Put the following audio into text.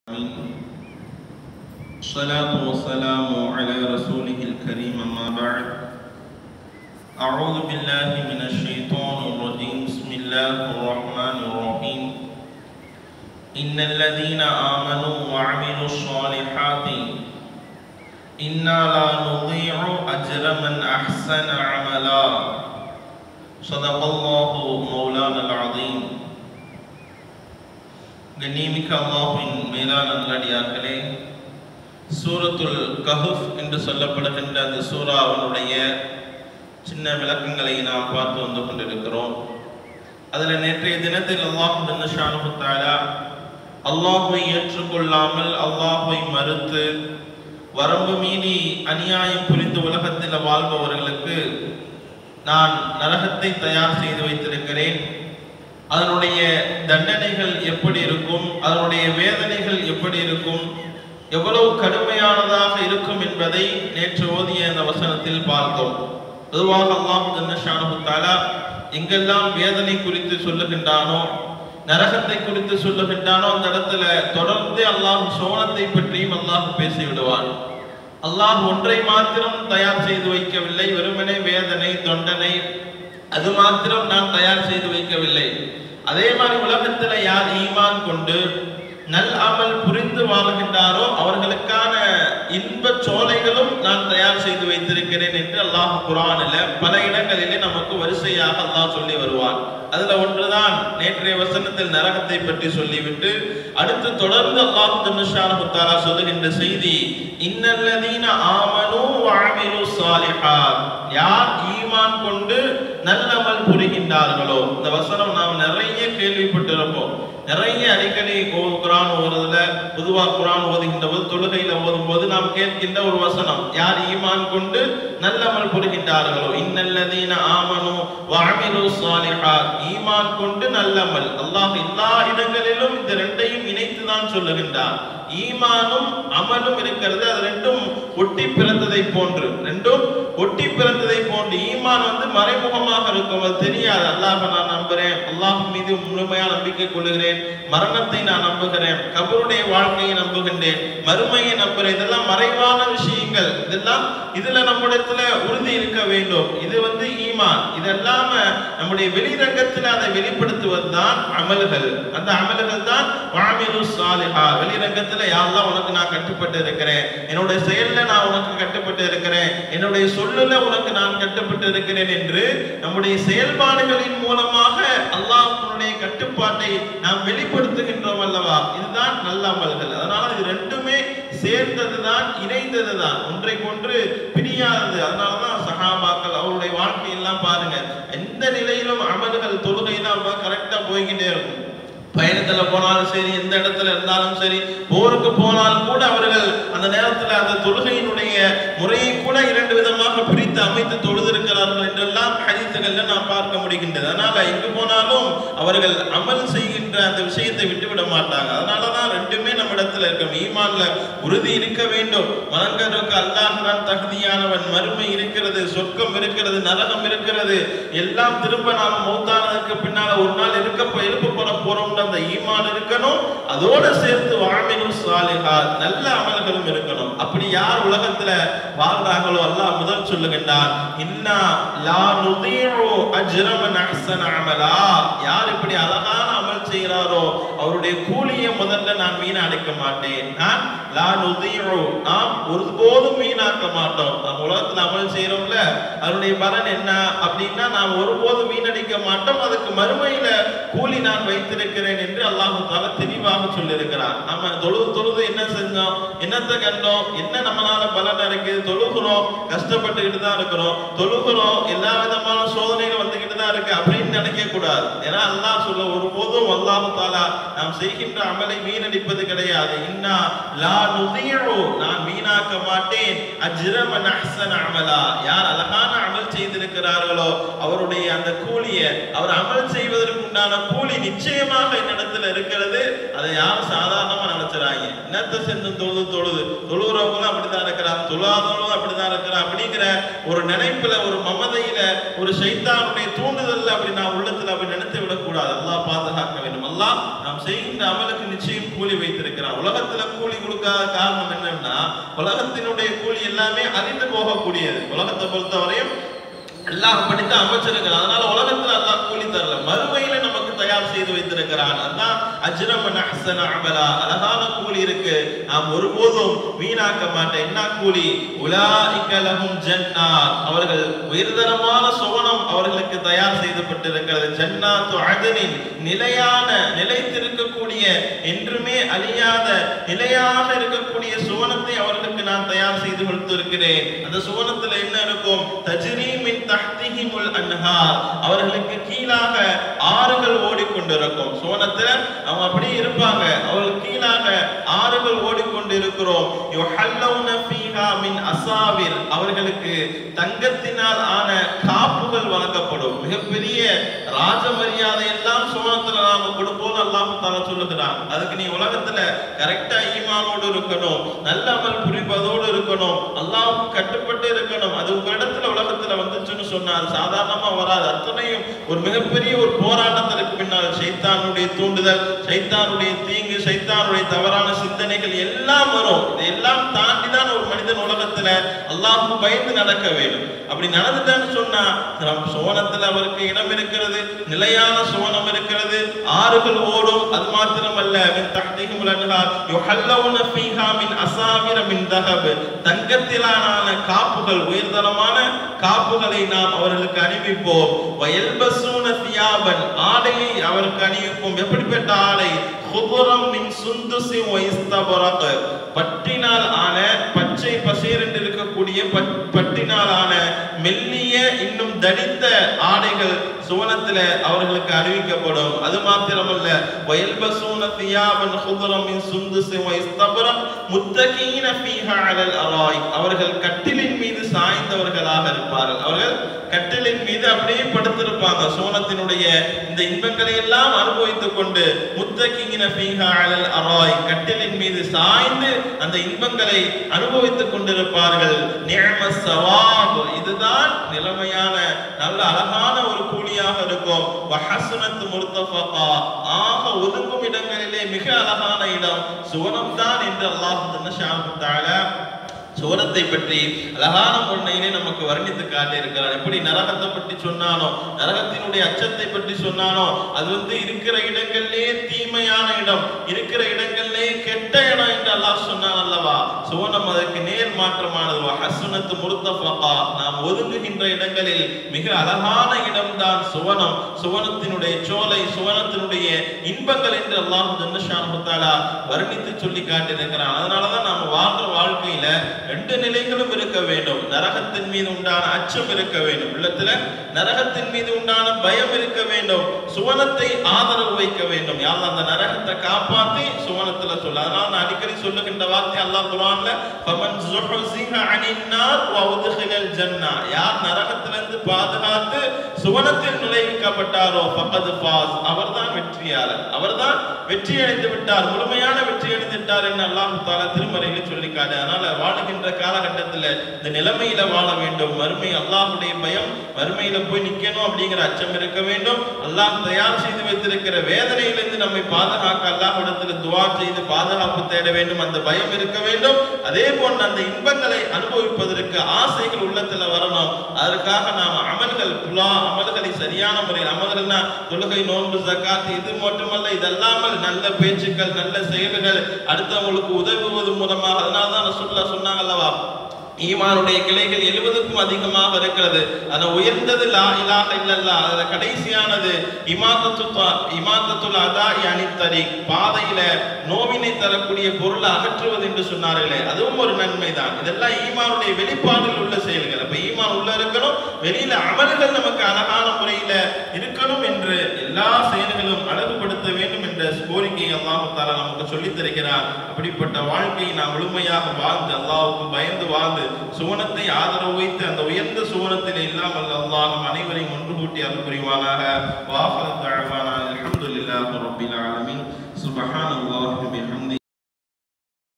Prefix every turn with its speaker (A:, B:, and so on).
A: آمين. الصلاة والسلام على رسوله الكريم أما بعد أعوذ بالله من الشيطان الرجيم بسم الله الرحمن الرحيم إن الذين آمنوا وعملوا الصالحات إنا لا نضيع أجر من أحسن عملا صدق الله مولانا العظيم கண்ணியமிக்க அல்லாஹ்வின் மேலான நல்லடியார்களே சூரத்துல் கஹுஃப் என்று சொல்லப்படுகின்ற அந்த சூறாவினுடைய சின்ன விளக்கங்களை நாம் பார்த்து வந்து கொண்டிருக்கிறோம் அதில் நேற்றைய தினத்தில் அல்லாஹ் ஷானுத்தாலா அல்லாஹுவை ஏற்றுக்கொள்ளாமல் அல்லாஹுவை மறுத்து வரம்பு மீறி அநியாயம் புரிந்து உலகத்தில் வாழ்பவர்களுக்கு நான் நரகத்தை தயார் செய்து வைத்திருக்கிறேன் அதனுடைய தண்டனைகள் எப்படி இருக்கும் அதனுடைய வேதனைகள் எப்படி இருக்கும் எவ்வளவு கடுமையானதாக இருக்கும் என்பதை நேற்று ஓதிய அந்த வசனத்தில் பார்த்தோம் பொதுவாக அல்லாஹு தாலா எங்கெல்லாம் வேதனை குறித்து சொல்லுகின்றானோ நரகத்தை குறித்து சொல்லுகின்றானோ அந்த இடத்துல தொடர்ந்து அல்லாஹ் சோனத்தை பற்றியும் அல்லாஹ் பேசி விடுவான் அல்லாஹ் ஒன்றை மாத்திரம் தயார் செய்து வைக்கவில்லை வெறுமனே வேதனை தொண்டனை அது மாத்திரம் நான் தயார் செய்து வைக்கவில்லை அதே மாதிரி உலகத்துல யார் ஈமான் கொண்டு நல் அமல் புரிந்து வாழ்கின்றாரோ அவர்களுக்கான இன்ப சோலைகளும் நான் தயார் செய்து வைத்திருக்கிறேன் என்று அல்லாஹ் குரானில் பல இடங்களிலே நமக்கு வரிசையாக அல்லாஹ் சொல்லி வருவான் அதுல ஒன்றுதான் நேற்றைய வசனத்தில் நரகத்தை பற்றி சொல்லிவிட்டு அடுத்து தொடர்ந்து அல்லாஹ் தாலா சொல்லுகின்ற செய்தி இன்னல்லதீன ஆமனு வஅமிலு ஸாலிஹாத் யார் ஈமான் கொண்டு நல்லமல் புரிகின்றார்களோ இந்த வசனம் நாம் நிறைய கேள்விப்பட்டிருப்போம் நிறைய அடிக்கடி குரான் ஓதுறதுல பொதுவா குரான் ஓதுகின்ற போது தொழுகையில ஓதும் போது நாம் கேட்கின்ற ஒரு வசனம் யார் ஈமான் கொண்டு நல்லமல் புரிகின்றார்களோ இன்னல்லதீன ஆமனு வஅமிலு ஸாலிஹாத் ஈமான் கொண்டு நல்லமல் அல்லாஹ் எல்லா இடங்களிலும் இந்த ரெண்டையும் இணைத்து தான் சொல்லுகின்றான் ஈமானும் அமலும் இருக்கிறது அது ரெண்டும் ஒட்டி பிறந்ததை போன்று ரெண்டும் ஒட்டி பிறந்ததை போன்று ஈமான் வந்து மறைமுகமாக இருக்கும் அது தெரியாது அல்லாஹ் நான் நம்புறேன் அல்லாஹ் மீது முழுமையான நம்பிக்கை கொள்ளுகிறேன் மரணத்தை நான் நம்புகிறேன் கபருடைய வாழ்க்கையை நம்புகின்றேன் மறுமையை நம்புகிறேன் இதெல்லாம் மறைவான விஷயங்கள் இதெல்லாம் இதுல நம்மிடத்துல உறுதி இருக்க வேண்டும் இது வந்து ஈமான் இதெல்லாம நம்முடைய வெளிரங்கத்தில் அதை வெளிப்படுத்துவது தான் அமல்கள் அந்த அமல்கள் தான் வாமிலு சாலிஹா வெளிரங்கத்துல யாரெல்லாம் உனக்கு நான் கட்டுப்பட்டு இருக்கிறேன் என்னுடைய செயல்ல நான் உனக்கு கட்டுப்பட்டு இருக்கிறேன் என்னுடைய சொல்லுல உனக்கு நான் கட்டுப்பட்டு இருக்கிறேன் என்று நம்முடைய செயல்பாடுகளின் மூலமாக அல்லாஹ்வுடைய கட்டுப்பாட்டை நாம் வெளிப்படுத்துகின்றோம் அல்லவா இதுதான் நல்ல அமல்கள் அதனால இது ரெண்டுமே சேர்ந்ததுதான் இணைந்ததுதான் ஒன்றை கொன்று பிரியாதது அதனாலதான் சகாபாக்கள் அவருடைய வாழ்க்கையெல்லாம் பாருங்க எந்த நிலையிலும் அமல்கள் தொழுகை தான் கரெக்டா போய்கிட்டே இருக்கும் பயணத்துல போனாலும் சரி எந்த இடத்துல இருந்தாலும் சரி போருக்கு போனாலும் கூட அவர்கள் அந்த நேரத்துல அந்த தொழுகையினுடைய முறையை கூட இரண்டு விதமாக பிரித்து அமைத்து தொழுதிருக்கிறார்கள் என்றெல்லாம் ஹதீசுகள்ல நாம் பார்க்க முடிகின்றது அதனால எங்கு போனாலும் அவர்கள் அமல் செய்கின்ற அந்த விஷயத்தை விட்டுவிட மாட்டாங்க அதனாலதான் ரெண்டுமே நம்ம இடத்துல இருக்கும் ஈமான்ல உறுதி இருக்க வேண்டும் வணங்குறதுக்கு அல்லாஹ் தான் தகுதியானவன் மறுமை இருக்கிறது சொர்க்கம் இருக்கிறது நரகம் இருக்கிறது எல்லாம் திரும்ப நாம மௌத்தானதுக்கு பின்னால ஒரு நாள் இருக்க எழுப்ப போற போறோம் அந்த ஈமான் இருக்கணும் அதோட சேர்த்து வாமினும் சாலிஹா நல்ல அமல்களும் இருக்கணும் அப்படி யார் உலகத்துல வாழ்றாங்களோ அல்லாஹ் முதல் சொல்லுகின்றார் இன்னா லா நுதீஉ அஜ்ரமன் அஹ்சன அமலா யார் இப்படி அழகான அமல் செய்கிறாரோ அவருடைய கூலியை முதல்ல நான் வீணடிக்க மாட்டேன் நான் லா நுதீஉ நாம் ஒருபோதும் வீணாக்க மாட்டோம் நம்ம உலகத்துல அமல் செய்யறோம்ல அதனுடைய பலன் என்ன அப்படின்னா நாம் ஒருபோதும் வீணடிக்க மாட்டோம் அதுக்கு மறுமையில கூலி நான் வைத்திருக்கிறேன் என்று அல்லாஹு தாலா தெளிவாக சொல்லியிருக்கிறார் நம்ம தொழுது தொழுது என்ன செஞ்சோம் என்னத்தை கண்டோம் என்ன நம்மளால பலன் இருக்குது தொழுகிறோம் கஷ்டப்பட்டுக்கிட்டு தான் இருக்கிறோம் தொழுகிறோம் எல்லா விதமான சோதனைகள் வந்துகிட்டு தான் இருக்கு அப்படின்னு நினைக்க கூடாது ஏன்னா அல்லாஹ் சொல்ல ஒருபோதும் அல்லாஹு தாலா நாம் செய்கின்ற அமலை வீணடிப்பது கிடையாது இன்னா லா நுதியோ நான் வீணாக்க மாட்டேன் அஜ்ரமன் அஹ்சன அமலா யார் அழகான அமல் செய்திருக்கிறார்களோ அவருடைய அந்த கூலியை அவர் அமல் செய்வதற்கு உண்டான கூலி நிச்சயமாக என்னிடத்துல இருக்கிறது அதை யாரும் சாதாரணமா நினைச்சிடாங்க என்னத்தை செஞ்சு தொழுது தொழுது தொழுகிறவங்களும் அப்படிதான் இருக்கிறான் தொழாதவங்களும் அப்படிதான் இருக்கிறான் அப்படிங்கிற ஒரு நினைப்புல ஒரு மமதையில ஒரு சைத்தானுடைய தூண்டுதல்ல அப்படி நான் உள்ளத்துல அப்படி நினைத்து விடக்கூடாது அல்லாஹ் பாதுகாக்க வேண்டும் அல்லாஹ் நாம் செய்கின்ற அமலுக்கு நிச்சயம் கூலி வைத்திருக்கிறான் உலகத்துல கூலி கொடுக்காத காரணம் என்னன்னா உலகத்தினுடைய கூலி எல்லாமே அழிந்து போகக்கூடியது உலகத்தை பொறுத்தவரையும் எல்லாம் அப்படித்தான் அமைச்சிருக்கிறான் அதனால உலகத்துல அல்லாஹ் கூலி தரல மறுமையில நமக்கு தயார் செய்து வைத்திருக்கிறான் அதான் அஜ்ரமன் அஹ்சன அமலா அழகான கூலி இருக்கு நாம் ஒருபோதும் வீணாக்க மாட்டேன் என்ன கூலி உலாஇக லஹும் ஜன்னாத் அவர்கள் உயர்தரமான சுவனம் அவர்களுக்கு தயார் செய்யப்பட்டிருக்கிறது ஜன்னாத்து அதனின் நிலையான நிலைத்திருக்கக்கூடிய என்றுமே அழியாத நிலையாக இருக்கக்கூடிய சுவனத்தை அவர்களுக்கு நான் தயார் செய்து கொடுத்திருக்கிறேன் அந்த சுவனத்துல என்ன இருக்கும் தஜ்ரீ மின் தஹ்திஹிமுல் அன்ஹார் அவர்களுக்கு கீழாக ஆறுகள் ஓடிக்கொண்டிருக்கும் சுவனத்துல அவங்க அப்படியே இருப்பாங்க அவர்கள் கீழாக ஆறுகள் ஓடிக்கொண்டு இருக்கிறோம் யுஹல்லவுன ஃபீஹா மின் அசாவிர் அவர்களுக்கு தங்கத்தினால் ஆன காப்புகள் வழங்கப்படும் மிகப்பெரிய ராஜ மரியாதை எல்லாம் சுவனத்துல நாம கொடுப்போம் அல்லாஹ் தாலா சொல்லுகிறான் அதுக்கு நீ உலகத்துல கரெக்டா ஈமானோடு இருக்கணும் நல்ல அமல் புரிவதோடு இருக்கணும் அல்லாஹ்வுக்கு கட்டுப்பட்டு இருக்கணும் அது உங்களிடத்துல உலகத்துல வந்துச்சுன்னு சொன்னா அது சாதாரணமா வராது அத்தனையும் ஒரு மிகப்பெரிய ஒரு போராட்டத்திற்கு பின்னால் சைத்தானுடைய தூண்டுதல் சைத்தானுடைய தீங்கு சைத்தானுடைய தவறான சிந்தனைகள் எல்லாம் வரும் இதையெல்லாம் தாண்டி தான் ஒரு மனிதன் உலகத்துல அல்லாஹ்வுக்கு பயந்து நடக்க வேண்டும் அப்படி நடந்துட்டான்னு சொன்னா நம் சுவனத்துல அவருக்கு இடம் இருக்கிறது நிலையான சுவனம் இருக்கிறது ஆறுகள் ஓடும் அது மாத்திரமல்ல மின் தஹ்திஹிமுல் அன்ஹார் யுஹல்லவுன ஃபீஹா மின் அசாவிர மின் தஹப் தங்கத்திலான காப்புகள் உயர்தரமான காப்புகளை நாம் அவர்களுக்கு அணிவிப்போம் வயல்பசூன தியாபன் ஆடையை அவருக்கு அணிவிப்போம் எப்படிப்பட்ட ஆடை குபுரம் மின் சுந்துசி வைஸ்தபரக் பட்டினால் ஆன பச்சை பசேர் என்று இருக்கக்கூடிய பட்- பட்டினால் ஆன மெல்லிய இன்னும் தடித்த ஆடைகள் சுவனத்துல அவர்களுக்கு அறிவிக்கப்படும் அது மாத்திரமல்ல வயல்பசூன தியாபன் குபுரம் மின் சுந்துசி வைஸ்தபரக் முத்தகீன ஃபீஹா அலல் அராய் அவர்கள் கட்டிலின் மீது சாய்ந்தவர்களாக இருப்பார்கள் அவர்கள் கட்டிலின் மீது அப்படியே படுத்திருப்பாங்க சோனத்தினுடைய இந்த இன்பங்களை எல்லாம் அனுபவித்துக் கொண்டு முத்தகிங்கின ஃபீஹா அலல் அராய் கட்டிலின் மீது சாய்ந்து அந்த இன்பங்களை அனுபவித்துக் கொண்டிருப்பார்கள் நிஅம சவாப் இதுதான் நிலைமையான நல்ல அழகான ஒரு கூலியாக இருக்கும் வஹசுனத் முர்தஃபகா ஆக ஒதுங்கும் இடங்களிலே மிக அழகான இடம் சுவனம் தான் என்று அல்லாஹ் தஆலா சுவனத்தை பற்றி அழகான முறையிலே நமக்கு வர்ணித்து காட்டியிருக்கிறார் எப்படி நரகத்தை பற்றி சொன்னானோ நரகத்தினுடைய அச்சத்தை பற்றி சொன்னானோ அது வந்து இருக்கிற இடங்களிலே தீமையான இடம் இருக்கிற இடங்களிலே கெட்ட இடம் என்று அல்லாஹ் சொன்னான் அல்லவா சுவனம் அதற்கு நேர் மாற்றமானது ஹசுனத்து முருத்தஃபகா நாம் ஒதுங்குகின்ற இடங்களில் மிக அழகான இடம்தான் சுவனம் சுவனத்தினுடைய சோலை சுவனத்தினுடைய இன்பங்கள் என்று அல்லாஹ் ஜன்னஷானு தஆலா வர்ணித்து சொல்லி காட்டியிருக்கிறான் அதனாலதான் நாம வாழ்ற வாழ்க்கையில ரெண்டு நிலைகளும் இருக்க வேண்டும் நரகத்தின் மீது உண்டான அச்சம் இருக்க வேண்டும் உள்ளத்துல நரகத்தின் மீது உண்டான பயம் இருக்க வேண்டும் சுவனத்தை ஆதரவு வைக்க வேண்டும் யாரும் அந்த நரகத்தை காப்பாத்தி சுவனத்துல சொல்ல அதனால நான் அடிக்கடி சொல்லுகின்ற வார்த்தை அல்லாஹ் குர்ஆன்ல ஃபமன் ஸுஹ்ஸிஹ அனின் நார் வ உத்ஹிலல் ஜன்னா யார் நரகத்திலிருந்து பாதுகாத்து சுவனத்தில் நுழைவிக்கப்பட்டாரோ ஃபகத் ஃபாஸ் அவர்தான் வெற்றியாளர் அவர்தான் வெற்றி அடைந்து விட்டார் முழுமையான வெற்றி அடைந்து விட்டார் என்று அல்லாஹ் தாலா திருமறையில் சொல்லிக்காரு அதனால வாழுகின்ற காலகட்டத்துல இந்த நிலைமையில வாழ வேண்டும் மறுமை அல்லாஹ்வுடைய பயம் மறுமையில போய் நிக்கணும் அப்படிங்கிற அச்சம் இருக்க வேண்டும் அல்லாஹ் தயார் செய்து வைத்திருக்கிற வேதனையிலிருந்து நம்மை பாதுகாக்க அல்லாஹ்விடத்தில் துவா செய்து பாதுகாப்பு தேட வேண்டும் அந்த பயம் இருக்க வேண்டும் அதே போன்று அந்த இன்பங்களை அனுபவிப்பதற்கு ஆசைகள் உள்ளத்துல வரணும் அதற்காக நாம் அமல்கள் புலா அமல்களை சரியான முறையில் அமல்கள்னா தொழுகை நோன்பு ஜக்காத் இது மட்டுமல்ல இதல்லாமல் நல்ல பேச்சுக்கள் நல்ல செயல்கள் அடுத்தவங்களுக்கு உதவுவது மூலமாக அதனால தான் ரசூலுல்லாஹ் சொன்னாங்க அல்லவா ஈமானுடைய கிளைகள் எழுபதுக்கும் அதிகமாக இருக்கிறது அந்த உயர்ந்தது லா இலாஹ இல்லல்லாஹ் அதுல கடைசியானது இமாத்தத்து இமாத்தத்துல் அதா அணித்தரி பாதையில நோவினை தரக்கூடிய பொருளை அகற்றுவது என்று சொன்னார்களே அதுவும் ஒரு நன்மை தான் இதெல்லாம் ஈமானுடைய வெளிப்பாடில் உள்ள செயல்கள் அப்ப ஈமான் உள்ள இருக்கணும் வெளியில அமல்கள் நமக்கு அழகான முறையில இருக்கணும் என்று எல்லா செயல்களும் அழகுபடுத்த வேண்டும் என்ற கோரிக்கையை அல்லாஹு தாலா நமக்கு சொல்லித் தருகிறார் அப்படிப்பட்ட வாழ்க்கையை நாம் முழுமையாக வாழ்ந்து அல்லாஹ்வுக்கு பயந்து வாழ்ந்து சுவனத்தை ஆதரவு வைத்து அந்த உயர்ந்த சுவனத்தில் இல்லாமல் அல்லாஹ் நம் அனைவரையும் ஒன்று கூட்டி அருள் புரிவானாக வாஹர தஅவானா அல்ஹம்துலில்லாஹி ரப்பில் ஆலமீன் சுப்ஹானல்லாஹி பிஹம்தி